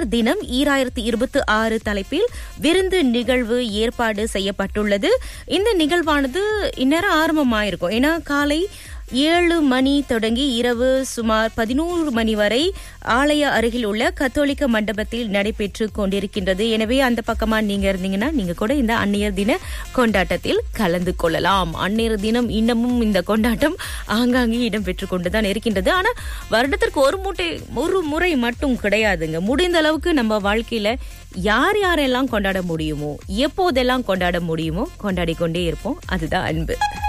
அந்நியர் தினம் ஈராயிரத்தி இருபத்தி ஆறு தலைப்பில் விருந்து நிகழ்வு ஏற்பாடு செய்யப்பட்டுள்ளது இந்த நிகழ்வானது இந்நேரம் ஆரம்பமாயிருக்கும் ஏன்னா காலை ஏழு மணி தொடங்கி இரவு சுமார் பதினோரு மணி வரை ஆலய அருகில் உள்ள கத்தோலிக்க மண்டபத்தில் நடைபெற்று கொண்டிருக்கின்றது எனவே அந்த பக்கமா நீங்க இருந்தீங்கன்னா நீங்க கூட இந்த அந்நியர் தின கொண்டாட்டத்தில் கலந்து கொள்ளலாம் அந்நியர் தினம் இன்னமும் இந்த கொண்டாட்டம் ஆங்காங்கே இடம்பெற்று கொண்டுதான் இருக்கின்றது ஆனா வருடத்திற்கு ஒரு மூட்டை ஒரு முறை மட்டும் கிடையாதுங்க முடிந்த அளவுக்கு நம்ம வாழ்க்கையில யார் யாரெல்லாம் கொண்டாட முடியுமோ எப்போதெல்லாம் கொண்டாட முடியுமோ கொண்டாடி கொண்டே இருப்போம் அதுதான் அன்பு